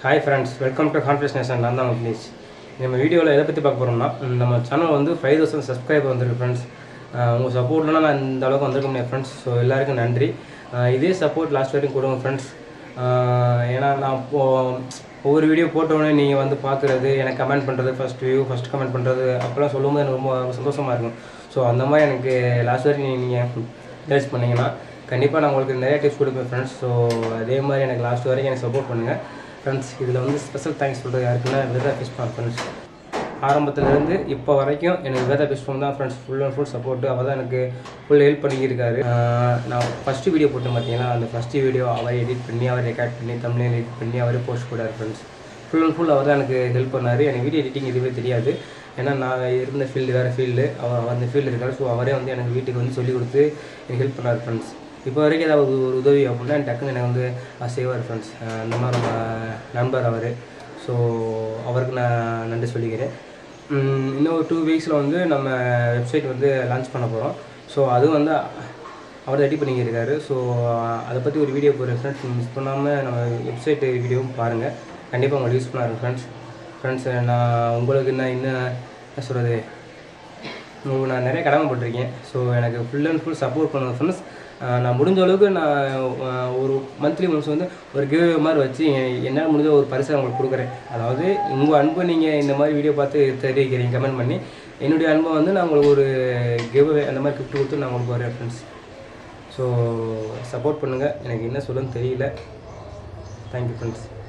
hi friends welcome to conference nation நான் தான் please நம்ம வீடியோவில் எதை பற்றி பார்க்க போகிறோம்னா நம்ம சேனல் வந்து ஃபைவ் தௌசண்ட் சப்ஸ்கிரைபர் வந்திருக்கு ஃப்ரெண்ட்ஸ் உங்கள் சப்போர்ட்லாம் நான் இந்த அளவுக்கு வந்திருக்க முடியாது ஃப்ரெண்ட்ஸ் ஸோ எல்லாருக்கும் நன்றி அஹ் இதே சப்போர்ட் லாஸ்ட் வரைக்கும் கொடுங்க ஃப்ரெண்ட்ஸ் ஏன்னா நான் இப்போ ஒவ்வொரு வீடியோ போட்டோடனே நீங்கள் வந்து பார்க்குறது எனக்கு கமெண்ட் பண்ணுறது ஃபஸ்ட் வியூ ஃபஸ்ட் கமெண்ட் பண்ணுறது அப்போல்லாம் சொல்லும்போது எனக்கு ரொம்ப சந்தோஷமாக இருக்கும் ஸோ அந்த மாதிரி எனக்கு லாஸ்ட் வரைக்கும் நீங்கள் என்கரேஜ் பண்ணீங்கன்னா கண்டிப்பாக நான் உங்களுக்கு நிறைய டிப்ஸ் கொடுப்பேன் ஃப்ரெண்ட்ஸ் ஸோ அதே மாதிரி எனக்கு லாஸ்ட் வரைக்கும் எனக்கு சப்போர்ட் பண்ணுங்கள் ஃப்ரெண்ட்ஸ் இதில் வந்து ஸ்பெஷல் தேங்க்ஸ் சொல்கிறது யாருக்குன்னா வேதா ஃபிஷ் ஃபார்ம் ஃப்ரெண்ட்ஸ் ஆரம்பத்துலேருந்து இப்போ வரைக்கும் எனக்கு வேதா ஃபிஷ் ஃபார்ம் தான் friends full and full support அவர் தான் எனக்கு ஃபுல் ஹெல்ப் பண்ணியிருக்காரு ஆஹ் நான் ஃபஸ்ட்டு வீடியோ போட்டு பார்த்தீங்கன்னா அந்த ஃபஸ்ட்டு வீடியோ அவர் எடிட் பண்ணி அவர் ரெக்கார்ட் பண்ணி தமிழ் எடிட் பண்ணி அவரே போஸ்ட் போட்டார் ஃப்ரெண்ட்ஸ் ஃபுல் அண்ட் ஃபுல் அவர் தான் எனக்கு ஹெல்ப் பண்ணார் எனக்கு வீடியோ எடிட்டிங் எதுவுமே தெரியாது ஏன்னா நான் இருந்த ஃபீல்டு வேறு ஃபீல்டு அவர் அவர் அந்த ஃபீல்டு இருக்காரு ஸோ அவரே வந்து எனக்கு வீட்டுக்கு வந்து சொல்லி கொடுத்து எனக்கு ஹெல்ப் பண்ணார் ஃப்ரெண்ட்ஸ் இப்போ வரைக்கும் ஏதாவது ஒரு உதவி அப்படின்னா டக்குன்னு எனக்கு வந்து செய்வார் ஃப்ரெண்ட்ஸ் அந்த மாதிரி நம்ம நண்பர் அவர் ஸோ அவருக்கு நான் நன்றி சொல்லிக்கிறேன் உம், இன்னும் ஒரு டூ வீக்ஸில் வந்து நம்ம வெப்சைட் வந்து லான்ச் பண்ண போகிறோம் ஸோ அதுவும் வந்து அவர் ரெடி பண்ணிக்கிருக்காரு ஸோ அதை பற்றி ஒரு வீடியோ போடுறேன் ஃப்ரெண்ட்ஸ் மிஸ் பண்ணாமல் நம்ம வெப்சைட் வீடியோவும் பாருங்கள் கண்டிப்பாக உங்களுக்கு யூஸ்ஃபுல்லாக இருக்கும் ஃப்ரெண்ட்ஸ் ஃப்ரெண்ட்ஸ் நான் உங்களுக்கு என்ன என்ன என்ன சொல்கிறது உங்களுக்கு நான் நிறைய கடமைப்பட்டிருக்கேன் ஸோ எனக்கு ஃபுல் அண்ட் ஃபுல் சப்போர்ட் பண்ணுங்க ஃப்ரெண்ட்ஸ் நான் முடிஞ்ச அளவுக்கு நான் அஹ், ஒரு மந்த்லி ஒன்ஸ் வந்து ஒரு கிவ் மாதிரி வச்சு எ- என்னால் முடிஞ்ச ஒரு பரிசை உங்களுக்கு கொடுக்குறேன் அதாவது உங்கள் அன்பை நீங்கள் இந்த மாதிரி வீடியோ பார்த்து தெரிவிக்கிறீங்க கமெண்ட் பண்ணி என்னுடைய அன்பை வந்து நான் உங்களுக்கு ஒரு கிவ் அந்த மாதிரி கிஃப்ட் கொடுத்து நான் உங்களுக்கு வரேன் ஃப்ரெண்ட்ஸ் ஸோ சப்போர்ட் பண்ணுங்கள் எனக்கு என்ன சொல்லுன்னு தெரியல தேங்க்யூ ஃப்ரெண்ட்ஸ்